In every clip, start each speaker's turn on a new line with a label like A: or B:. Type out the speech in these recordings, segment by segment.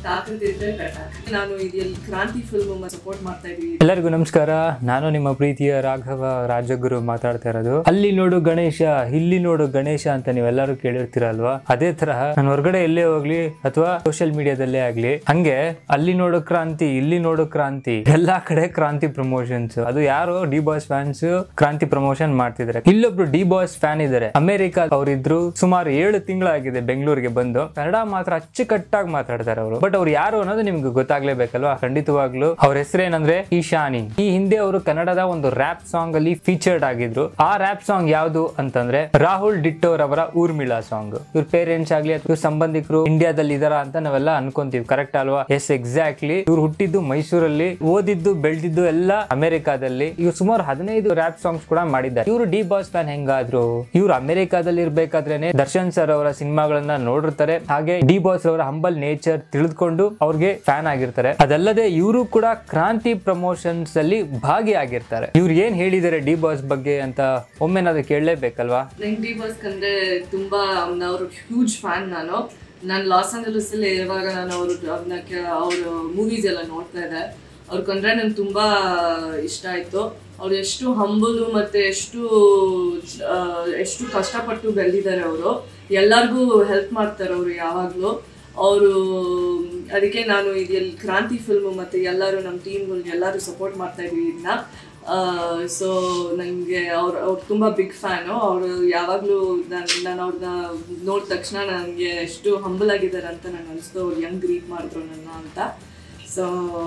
A: ತಾಕತ್ತಿದ್ರೆ ಕಟ್ಟಾಕ ನಾನು ಇದೆಲ್ಲಿ ಕ್ರಾಂತಿ ಫಿಲ್ಮ್ ಸಪೋರ್ಟ್ ಮಾಡ್ತಾ ಇದೀವಿ
B: ಎಲ್ಲರಿಗೂ ನಮಸ್ಕಾರ ನಾನು ನಿಮ್ಮ ಪ್ರೀತಿಯ ರಾಘವ ರಾಜಗುರು ಮಾತಾಡ್ತಾ ಇರೋದು ಅಲ್ಲಿ ನೋಡು ಗಣೇಶ ಇಲ್ಲಿ ನೋಡು ಗಣೇಶ ಅಂತ ನೀವೆಲ್ಲರೂ ಕೇಳಿರ್ತೀರಲ್ವಾ ಅದೇ ತರಹ ನಾನು ಹೊರಗಡೆ ಎಲ್ಲೇ ಹೋಗ್ಲಿ ಅಥವಾ ಸೋಷಿಯಲ್ ಮೀಡಿಯಾದಲ್ಲೇ ಆಗ್ಲಿ ಹಂಗೆ ಅಲ್ಲಿ ನೋಡು ಕ್ರಾಂತಿ ಇಲ್ಲಿ ನೋಡು ಕ್ರಾಂತಿ ಎಲ್ಲಾ ಕಡೆ ಕ್ರಾಂತಿ ಪ್ರಮೋಷನ್ಸ್ ಅದು ಯಾರು D boss fans Kranti promotion ಮಾಡ್ತಿದ್ದಾರೆ ಇಲ್ಲೊಬ್ರು ಡಿ ಬಾಸ್ ಫ್ಯಾನ್ ಇದ್ದಾರೆ ಅಮೆರಿಕ ಅವರಿದ್ರು ಸುಮಾರು ಏಳು ತಿಂಗಳಾಗಿದೆ ಬೆಂಗಳೂರಿಗೆ ಬಂದು ಕನ್ನಡ ಮಾತ್ರ ಅಚ್ಚುಕಟ್ಟಾಗಿ ಮಾತಾಡ್ತಾರೆ ಅವರು ಬಟ್ ಅವ್ರು ಯಾರು ಅನ್ನೋದು ನಿಮ್ಗೆ ಗೊತ್ತಾಗ್ಲೇಬೇಕಲ್ವಾ ಖಂಡಿತವಾಗ್ಲು ಅವ್ರ ಹೆಸರೇನಂದ್ರೆ ಈಶಾನಿ ಈ ಹಿಂದೆ ಅವರು ಕನ್ನಡದ ಒಂದು ರ್ಯಾಪ್ ಸಾಂಗ್ ಅಲ್ಲಿ ಫೀಚರ್ಡ್ ಆಗಿದ್ರು ಆ ರ್ಯಾಪ್ ಸಾಂಗ್ ಯಾವುದು ಅಂತಂದ್ರೆ ರಾಹುಲ್ ಡಿಟ್ಟೋರ್ ಅವರ ಊರ್ಮಿಳಾ ಸಾಂಗ್ ಇವ್ರ ಪೇರೆಂಟ್ಸ್ ಆಗ್ಲಿ ಅಥವಾ ಇವ್ರ ಸಂಬಂಧಿಕರು ಇಂಡಿಯಾದಲ್ಲಿ ಇದಾರ ಅಂತ ನಾವೆಲ್ಲ ಅನ್ಕೊಂತೀವಿ ಕರೆಕ್ಟ್ ಅಲ್ವಾ ಎಸ್ ಎಕ್ಸಾಕ್ಟ್ಲಿ ಇವ್ರು ಹುಟ್ಟಿದ್ದು ಮೈಸೂರಲ್ಲಿ ಓದಿದ್ದು ಬೆಳೆದಿದ್ದು ಎಲ್ಲ ಅಮೆರಿಕಾದಲ್ಲಿ ಇವ್ರು ಸುಮಾರು ಹದಿನೈದು ರ್ಯಾಪ್ ಸಾಂಗ್ಸ್ ಕೂಡ ಮಾಡಿದ್ದಾರೆ ಇವರು ಡಿ ಬಾಸ್ ಫ್ಯಾನ್ ಹೆಂಗಾದ್ರು ಇವ್ರು ಅಮೆರಿಕಾದಲ್ಲಿ ಇರ್ಬೇಕಾದ್ರೇನೆ ದರ್ಶನ್ ಸರ್ ಅವರ ಸಿನಿಮಾಗಳನ್ನ ನೋಡಿರ್ತಾರೆ ಹಾಗೆ ಡಿ ಬಾಸ್ ಅವರ ಹಂಬಲ್ ನೇಚರ್ ತಿಳಿದುಕೊಂಡು ಅವ್ರಿಗೆ ಫ್ಯಾನ್ ಆಗಿರ್ತಾರೆ ಅದಲ್ಲದೆ ಇವರು ಕೂಡ ಕ್ರಾಂತಿ ಪ್ರಮೋಷನ್ಸ್ ಅಲ್ಲಿ ಭಾಗಿಯಾಗಿರ್ತಾರೆ ಇವ್ರು ಏನ್ ಹೇಳಿದ್ದಾರೆ ಡಿ ಬಾಸ್ ಬಗ್ಗೆ ಅಂತ ಒಮ್ಮೆ ನಾವು ಕೇಳಲೇಬೇಕಲ್ವಾ
A: ನಂಗೆ ಡಿ ಬಾಸ್ ಕಂಡ್ರೆ ತುಂಬಾ ಅವ್ರ ಹ್ಯೂಜ್ ಫ್ಯಾನ್ ನಾನು ನಾನು ಲಾಸ್ ಆಂಜಲಸ್ ಅಲ್ಲಿ ಇರುವಾಗ ನಾನು ಅವರು ಅವ್ರನ್ನ ಅವ್ರ ಮೂವೀಸ್ ಎಲ್ಲ ನೋಡ್ತಾ ಇದ್ದೆ ಅವ್ರು ಕಂಡ್ರೆ ನಂಗೆ ತುಂಬಾ ಇಷ್ಟ ಆಯ್ತು ಅವ್ರು ಎಷ್ಟು ಹಂಬಲು ಮತ್ತೆ ಎಷ್ಟು ಆ, ಎಷ್ಟು ಕಷ್ಟಪಟ್ಟು ಬೆಳೆದಿದ್ದಾರೆ ಅವರು ಎಲ್ಲರಿಗೂ ಹೆಲ್ಪ್ ಮಾಡ್ತಾರೆ ಅವರು ಯಾವಾಗಲೂ ಅವರು ಅದಕ್ಕೆ ನಾನು ಇದೆಲ್ಲಿ ಕ್ರಾಂತಿ ಫಿಲ್ಮ್ ಮತ್ತೆ ಎಲ್ಲರೂ ನಮ್ಮ ಟೀಮ್ಗಳಿಗೆ ಎಲ್ಲರೂ ಸಪೋರ್ಟ್ ಮಾಡ್ತಾ ಇದೀವಿ ಇದನ್ನ ಸೊ ನನಗೆ ಅವ್ರು ಅವ್ರು ತುಂಬ ಬಿಗ್ ಫ್ಯಾನು ಅವರು ಯಾವಾಗಲೂ ನಾನು ನಾನು ಅವ್ರನ್ನ ನೋಡಿದ ತಕ್ಷಣ ನನಗೆ ಎಷ್ಟು ಹಂಬಲ್ ಆಗಿದ್ದಾರೆ ಅಂತ ನಂಗೆ ಅನಿಸ್ತು ಅವ್ರು ಹೆಂಗ್ ಗ್ರೀಟ್ ಮಾಡಿದ್ರು ನನ್ನ ಅಂತ ಸೊ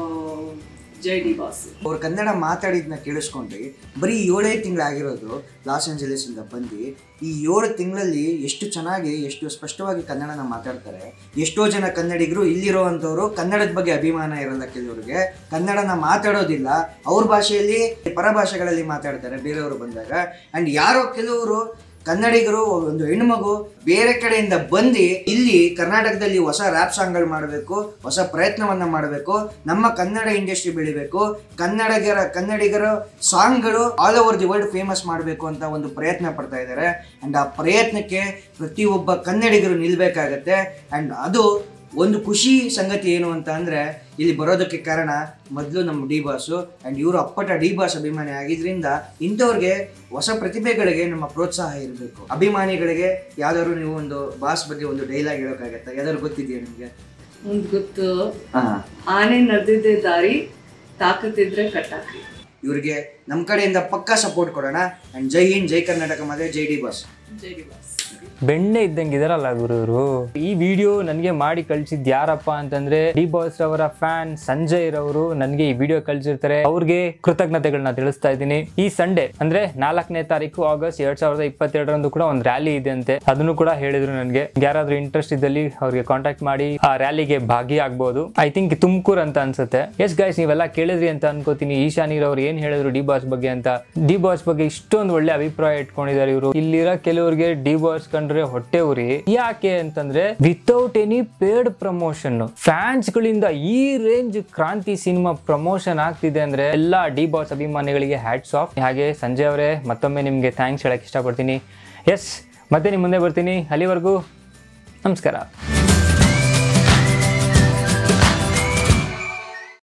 A: ಜೈ ಡಿ ಬಾಸ್
C: ಅವ್ರು ಕನ್ನಡ ಮಾತಾಡಿದ್ನ ಕೇಳಿಸ್ಕೊಂಡ್ರಿ ಬರೀ ಏಳೇ ತಿಂಗಳಾಗಿರೋದು ಲಾಸ್ ಏಂಜಲೀಸ್ ಇಂದ ಬಂದು ಈ ಏಳು ತಿಂಗಳಲ್ಲಿ ಎಷ್ಟು ಚೆನ್ನಾಗಿ ಎಷ್ಟು ಸ್ಪಷ್ಟವಾಗಿ ಕನ್ನಡನ ಮಾತಾಡ್ತಾರೆ ಎಷ್ಟೋ ಜನ ಕನ್ನಡಿಗರು ಇಲ್ಲಿರೋವಂಥವ್ರು ಕನ್ನಡದ ಬಗ್ಗೆ ಅಭಿಮಾನ ಇರಲ್ಲ ಕೆಲವರಿಗೆ ಕನ್ನಡನ ಮಾತಾಡೋದಿಲ್ಲ ಅವ್ರ ಭಾಷೆಯಲ್ಲಿ ಪರಭಾಷೆಗಳಲ್ಲಿ ಮಾತಾಡ್ತಾರೆ ಬೇರೆಯವರು ಬಂದಾಗ ಆ್ಯಂಡ್ ಯಾರೋ ಕೆಲವರು ಕನ್ನಡಿಗರು ಒಂದು ಹೆಣ್ಮಗು ಬೇರೆ ಕಡೆಯಿಂದ ಬಂದು ಇಲ್ಲಿ ಕರ್ನಾಟಕದಲ್ಲಿ ಹೊಸ ರ್ಯಾಪ್ ಸಾಂಗ್ಗಳು ಮಾಡಬೇಕು ಹೊಸ ಪ್ರಯತ್ನವನ್ನ ಮಾಡಬೇಕು ನಮ್ಮ ಕನ್ನಡ ಇಂಡಸ್ಟ್ರಿ ಬೆಳಿಬೇಕು ಕನ್ನಡಿಗರ ಕನ್ನಡಿಗರ ಸಾಂಗ್ಗಳು all over the world famous ಮಾಡಬೇಕು ಅಂತ ಒಂದು ಪ್ರಯತ್ನ ಪಡ್ತಾ ಇದ್ದಾರೆ ಅಂಡ್ ಆ ಪ್ರಯತ್ನಕ್ಕೆ ಪ್ರತಿಯೊಬ್ಬ ಕನ್ನಡಿಗರು ನಿಲ್ಬೇಕಾಗತ್ತೆ ಅಂಡ್ ಅದು ಒಂದು ಖುಷಿ ಸಂಗತಿ ಏನು ಅಂತ ಅಂದ್ರೆ ಇಲ್ಲಿ ಬರೋದಕ್ಕೆ ಕಾರಣ ಮೊದಲು ನಮ್ಮ ಡಿ ಬಾಸು ಆ್ಯಂಡ್ ಇವರು ಅಪ್ಪಟ ಡಿ ಬಾಸ್ ಅಭಿಮಾನಿ ಆಗಿದ್ರಿಂದ ಇಂಥವ್ರಿಗೆ ಹೊಸ ಪ್ರತಿಭೆಗಳಿಗೆ ನಮ್ಮ ಪ್ರೋತ್ಸಾಹ ಇರಬೇಕು ಅಭಿಮಾನಿಗಳಿಗೆ ಯಾವ್ದಾದ್ರು ನೀವು ಒಂದು ಬಾಸ್ ಬಗ್ಗೆ ಒಂದು ಡೈಲಾಗ್ ಹೇಳೋಕ್ಕಾಗತ್ತಾ ಯಾವ್ದಾದ್ರು ಗೊತ್ತಿದೆಯಾ ನಿಮಗೆ
A: ಒಂದು ಗೊತ್ತು
C: ಹಾಂ
A: ಆನೆ ನಡೆದಿದ್ದೆ ದಾರಿ ತಾಕತ್ತಿದ್ರೆ ಕಟ್ಟಾಕಿ
C: ಇವ್ರಿಗೆ ನಮ್ಮ ಕಡೆಯಿಂದ ಪಕ್ಕಾ ಸಪೋರ್ಟ್ ಕೊಡೋಣ ಆ್ಯಂಡ್ ಜೈ ಹಿಂದ್ ಜೈ ಕರ್ನಾಟಕ ಮತ್ತೆ ಜೈ ಡಿ ಬಾಸ್
A: ಜೈ ಡಿ ಬಾಸ್
B: ಬೆಣ್ಣೆ ಇದ್ದಂಗೆ ಇದಾರಲ್ಲ ಗುರು ಇವರು ಈ ವಿಡಿಯೋ ನನಗೆ ಮಾಡಿ ಕಳ್ಸಿದ್ ಯಾರಪ್ಪ ಅಂತಂದ್ರೆ ಡಿ ಬಾಸ್ ಅವರ ಫ್ಯಾನ್ ಸಂಜಯ್ ರವರು ನನಗೆ ಈ ವಿಡಿಯೋ ಕಳ್ಸಿರ್ತಾರೆ ಅವ್ರಿಗೆ ಕೃತಜ್ಞತೆಗಳನ್ನ ತಿಳಿಸ್ತಾ ಇದ್ದೀನಿ ಈ ಸಂಡೇ ಅಂದ್ರೆ ನಾಲ್ಕನೇ ತಾರೀಕು ಆಗಸ್ಟ್ ಎರಡ್ ಸಾವಿರದ ಇಪ್ಪತ್ತೆರಡರಂದು ಕೂಡ ಒಂದು ರ್ಯಾಲಿ ಇದೆ ಅಂತೆ ಅದನ್ನು ಕೂಡ ಹೇಳಿದ್ರು ನನಗೆ ಯಾರಾದ್ರೂ ಇಂಟ್ರೆಸ್ಟ್ ಇದ್ದಲ್ಲಿ ಅವ್ರಿಗೆ ಕಾಂಟ್ಯಾಕ್ಟ್ ಮಾಡಿ ಆ ರ್ಯಾಲಿಗೆ ಭಾಗಿಯಾಗಬಹುದು ಐ ಥಿಂಕ್ ತುಮಕೂರು ಅಂತ ಅನ್ಸುತ್ತೆ ಎಸ್ ಗೈಸ್ ನೀವೆಲ್ಲ ಕೇಳಿದ್ರಿ ಅಂತ ಅನ್ಕೋತೀನಿ ಈಶಾನಿರ್ ಅವ್ರು ಏನ್ ಹೇಳಿದ್ರು ಡಿ ಬಾಸ್ ಬಗ್ಗೆ ಅಂತ ಡಿ ಬಾಸ್ ಬಗ್ಗೆ ಇಷ್ಟೊಂದು ಒಳ್ಳೆ ಅಭಿಪ್ರಾಯ ಇಟ್ಕೊಂಡಿದ್ದಾರೆ ಇವರು ಇಲ್ಲಿರೋ ಕೆಲವರಿಗೆ ಡಿ ಬಾಸ್ ಕಂಡ್ರೆ ಹೊಟ್ಟೆ ಉರಿ ಯಾಕೆ ಅಂತಂದ್ರೆ without any paid promotion fans ಗಳಿಂದ ಈ ರೇಂಜ್ ಕ್ರಾಂತಿ ಸಿನಿಮಾ ಪ್ರಮೋಷನ್ ಆಗ್ತಿದೆ ಅಂದ್ರೆ ಎಲ್ಲಾ ಡಿ ಬಾಸ್ ಅಭಿಮಾನಿಗಳಿಗೆ ಹ್ಯಾಟ್ಸ್ ಆಫ್ ಹಾಗೆ ಸಂಜಯ್ ಅವರೇ ಮತ್ತೊಮ್ಮೆ ನಿಮ್ಗೆ ಥ್ಯಾಂಕ್ಸ್ ಹೇಳಕ್ ಇಷ್ಟಪಡ್ತೀನಿ ಎಸ್ ಮತ್ತೆ ನಿಮ್ ಮುಂದೆ ಬರ್ತೀನಿ ಅಲ್ಲಿವರೆಗೂ ನಮಸ್ಕಾರ